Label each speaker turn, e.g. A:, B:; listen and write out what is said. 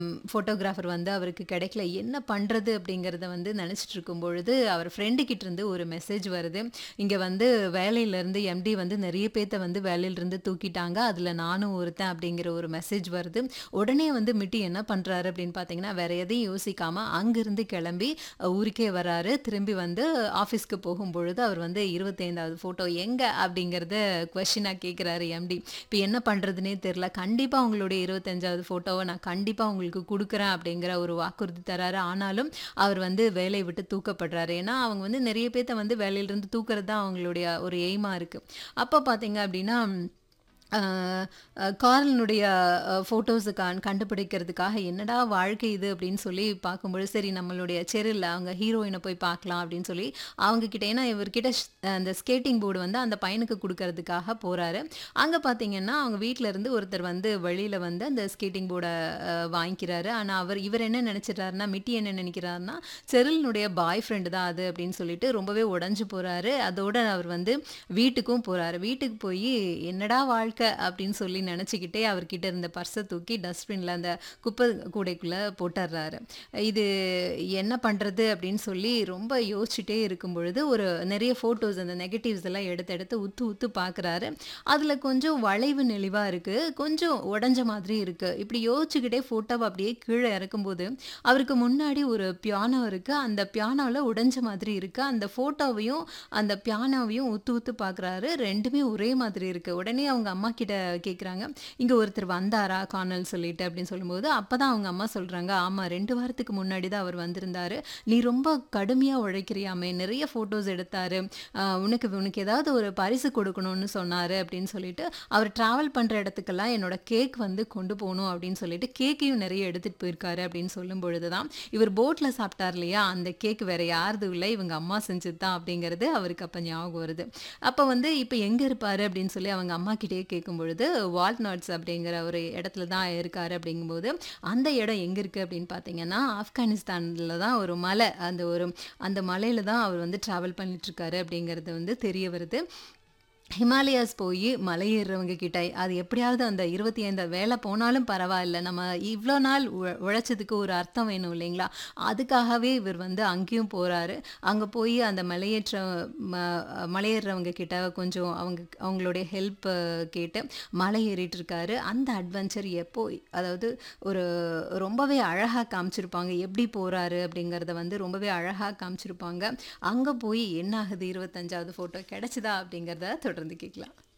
A: Photographer வந்து அவருக்கு கிடைக்கல. என்ன பண்றது அப்படிங்கிறத வந்து நெனச்சிட்டு இருக்கும் பொழுது, அவர் ஃப்ரெண்டு கிட்டருந்து ஒரு மெசேஜ் வருது. இங்க வந்து வேலையிலருந்து எம்டி வந்து நெறைய பேத்த வந்து வேலையிலருந்து தூக்கிட்டாங்க. அதுல நானும் ஒருத்தன் அப்படிங்கிற ஒரு மெசேஜ் வருது. உடனே வந்து மிட்டி என்ன பண்றாரு அப்படின்னு பார்த்தீங்கன்னா, வேற எதையும் யோசிக்காம அங்கிருந்து கிளம்பி அ ஊருக்கே வராரு. திரும்பி வந்து ஆஃபீஸ்க்கு போகும்பொழுது, அவர் வந்து 25வது ஃபோட்டோ எங்க அப்படிங்கிறத கொஸ்டினா கேட்குறாரு எம்டி. இப்ப என்ன பண்றதுன்னே தெரியல. கண்டிப்பா உங்களுடைய 25வது ஃபோட்டோவ நான் கண்டிப்பா உங்களுக்கு குடுக்குறேன் அப்படிங்கிற ஒரு வாக்குறுதி தராரு. ஆனாலும் அவர் வந்து வேலைய விட்டு தூக்கப்படுறாரு. ஏன்னா, அவங்க வந்து நெறைய பேத்த வந்து வேலையிலருந்து தூக்குறது தான் அவங்களுடைய ஒரு எய்மா இருக்கு. அப்ப பார்த்தீங்க அப்படின்னா, அ அ கார்லனுடைய அ ஃபோட்டோஸ கண் கண்டுபிடிக்கிறதுக்காக என்னடா வாழ்க்கை இது அப்படின்னு சொல்லி பார்க்கும்பொழுது, சரி நம்மளுடைய செரில் அவங்க ஹீரோயின போய் பார்க்கலாம் அப்படின்னு சொல்லி அவங்க கிட்ட ஏன்னா இவர்கிட்ட ஸ் அந்த ஸ்கேட்டிங் போர்டு வந்து அந்த பையனுக்கு குடுக்கறதுக்காக போறாரு. அங்க பார்த்தீங்கன்னா, அவங்க வீட்ல இருந்து ஒருத்தர் வந்து வெளியில வந்து அந்த ஸ்கேட்டிங் போர்ட அ வாங்கிக்கிறாரு. ஆனா, அவர் இவர் என்ன நெனச்சிட்டாருன்னா, மிட்டி என்ன நெனைக்கிறாருன்னா, செரிலினுடைய பாய் ஃப்ரெண்ட் தான் அது அப்படின்னு சொல்லிட்டு ரொம்பவே உடைஞ்சு போறாரு. அதோட அவர் வந்து வீட்டுக்கும் போறாரு. வீட்டுக்கு போயி என்னடா வாழ்க்கை அப்படின்னு சொல்லி நெனச்சுக்கிட்டே அவர்கிட்ட இருந்த பர்ஸ தூக்கி டஸ்ட்பின்ல அந்த குப்பை கூடைக்குள்ள போட்டர்றாரு. இது என்ன பண்றது அப்படின்னு சொல்லி ரொம்ப யோசிச்சுட்டே இருக்கும் பொழுது, ஒரு நெறைய ஃபோட்டோஸ் அந்த நெகட்டிவ்ஸ் எல்லாம் எடுத்து எடுத்து உத்து உத்து பார்க்குறாரு. அதுல கொஞ்சம் வளைவு நெளிவா இருக்கு. கொஞ்சம் உடைஞ்ச மாதிரி இருக்கு. இப்படி யோசிச்சுக்கிட்டே ஃபோட்டோவ அப்படியே கீழ இறக்கும்போது, அவருக்கு முன்னாடி ஒரு பியானோ இருக்கு. அந்த பியானோல உடைஞ்ச மாதிரி இருக்கு. அந்த ஃபோட்டோவையும், அந்த பியானோவையும் உத்து உத்து பார்க்குறாரு. 2மே ஒரே மாதிரி இருக்கு. உடனே அவங்க அம்மா கிட்ட கேட்குறாங்க, "இங்க ஒருத்தர் வந்தாரா காணோம்னு சொல்லிட்டு" அப்படின்னு சொல்லும்போது, அப்பதான் அவங்க அம்மா சொல்றாங்க, "ஆமா 2 வாரத்துக்கு முன்னாடி தான் அவர் வந்திருந்தாரு. நீ ரொம்ப கடுமையா உழைக்கிறியாமே, நெறைய ஃபோட்டோஸ் எடுத்தாரு. அ உனக்கு உனக்கு ஏதாவது ஒரு பரிசு கொடுக்கணும்னு சொன்னாரு" அப்படின்னு சொல்லிட்டு, அவர் டிராவல் பண்ற இடத்துக்கெல்லாம் என்னோட கேக் வந்து கொண்டு போணும் அப்படின்னு சொல்லிட்டு, கேக்கையும் நெறைய எடுத்துட்டு போயிருக்காரு அப்படின்னு சொல்லும் பொழுது தான், இவர் போட்ல சாப்பிட்டார் இல்லையா, அந்த கேக் வேற யாருதும் இல்ல, இவங்க அம்மா செஞ்சது தான் அப்படிங்கிறது அவருக்கு அப்ப ஞாபகம் வருது. அப்ப வந்து இப்ப எங்க இருப்பாரு அப்படின்னு சொல்லி அவங்க அம்மா கிட்டயே கேட்கும்பொழுது, வால்நட்ஸ் அப்படிங்கிற ஒரு இடத்துல தான் இருக்காரு அப்படிங்கும்போது, அந்த இடம் எங்க இருக்கு அப்படின்னு பார்த்தீங்கன்னா, ஆப்கானிஸ்தான்ல தான் ஒரு மலை. அந்த ஒரு அந்த மலையில தான் அவர் வந்து டிராவல் பண்ணிட்டுருக்காரு அப்படிங்கிறது வந்து தெரிய வருது. ஹிமாலயாஸ் போயி மலை ஏறுறவங்க கிட்ட, அது எப்படியாவது அந்த 25 வேல போனாலும் பரவால்ல. நம்ம இவ்ளோ நாள் உ உழைச்சதுக்கு ஒரு அர்த்தம் வேணும் இல்லைங்களா? அதுக்காகவே இவர் வந்து அங்கேயும் போறாரு. அங்க போயி அந்த மலையேற்ற ம மலையேறுறவங்க கிட்ட கொஞ்சம் அவங்க அவங்களுடைய ஹெல்ப் கேட்டு மலை ஏறிட்டு இருக்காரு. அந்த அட்வென்ச்சர் எப்போ அதாவது ஒரு ரொம்பவே அழகா காமிச்சிருப்பாங்க. எப்படி போறாரு அப்படிங்கிறத வந்து ரொம்பவே அழகா காமிச்சிருப்பாங்க. அங்க போய் என்ன ஆகுது 25வது ஃபோட்டோ கிடைச்சதா அப்படிங்கிறத தொடர்ந்து கேட்கலாம்.